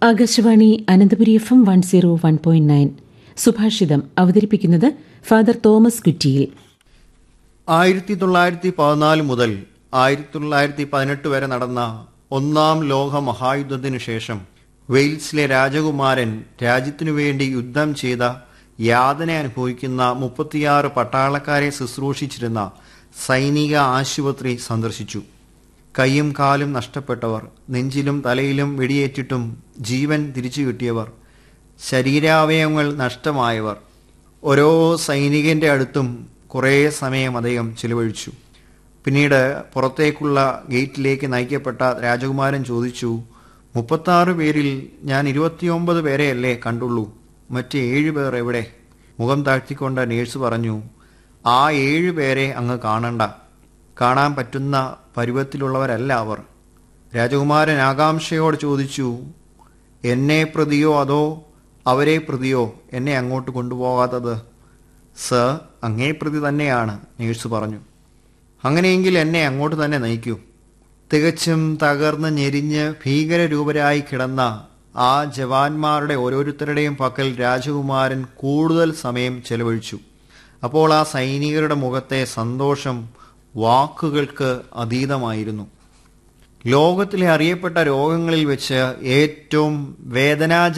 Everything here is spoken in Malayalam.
Akashvani Ananthapuri F M one zero one point nine സുഭാഷിതം അവതരിപ്പിക്കുന്നത് ഫാദർ തോമസ് കുറ്റിയിൽ ആയിരത്തി തൊള്ളായിരത്തി പതിനാല് മുതൽ ആയിരത്തി തൊള്ളായിരത്തി പതിനെട്ട് വരെ നടന്ന ഒന്നാം ലോക മഹായുദ്ധത്തിനു ശേഷം വെയിൽസിലെ രാജകുമാരൻ രാജ്യത്തിനു വേണ്ടി യുദ്ധം ചെയ്ത യാതന അനുഭവിക്കുന്ന മുപ്പത്തിയാറ് പട്ടാളക്കാരെ ശുശ്രൂഷിച്ചിരുന്ന സൈനിക ആശുപത്രി സന്ദർശിച്ചു കൈയും കാലും നഷ്ടപ്പെട്ടവർ നെഞ്ചിലും തലയിലും വെടിയേറ്റിട്ടും ജീവൻ തിരിച്ചു കിട്ടിയവർ ശരീരാവയവങ്ങൾ നഷ്ടമായവർ ഓരോ സൈനികന്റെ അടുത്തും കുറേ സമയം അദ്ദേഹം ചിലവഴിച്ചു പിന്നീട് പുറത്തേക്കുള്ള ഗേറ്റിലേക്ക് നയിക്കപ്പെട്ട രാജകുമാരൻ ചോദിച്ചു മുപ്പത്താറ് പേരിൽ ഞാൻ ഇരുപത്തിയൊമ്പത് പേരെയല്ലേ കണ്ടുള്ളൂ മറ്റ് ഏഴ് പേർ എവിടെ മുഖം താഴ്ത്തിക്കൊണ്ട് നേഴ്സ് പറഞ്ഞു ആ ഏഴ് പേരെ അങ്ങ് കാണണ്ട കാണാൻ പറ്റുന്ന പരുവത്തിലുള്ളവരല്ല അവർ രാജകുമാരൻ ആകാംക്ഷയോട് ചോദിച്ചു എന്നെ പ്രതിയോ അതോ അവരെ പ്രതിയോ എന്നെ അങ്ങോട്ട് കൊണ്ടുപോകാത്തത് സർ അങ്ങേ പ്രതി തന്നെയാണ് നേഴ്സ് പറഞ്ഞു അങ്ങനെയെങ്കിൽ എന്നെ അങ്ങോട്ട് തന്നെ നയിക്കൂ തികച്ചും തകർന്ന് ഞെരിഞ്ഞ് ഭീകരരൂപരായി കിടന്ന ആ ജവാന്മാരുടെ ഓരോരുത്തരുടെയും പക്കൽ രാജകുമാരൻ കൂടുതൽ സമയം ചെലവഴിച്ചു അപ്പോൾ ആ സൈനികരുടെ മുഖത്തെ സന്തോഷം വാക്കുകൾക്ക് അതീതമായിരുന്നു ലോകത്തിലെ അറിയപ്പെട്ട രോഗങ്ങളിൽ വെച്ച് ഏറ്റവും വേദനാജ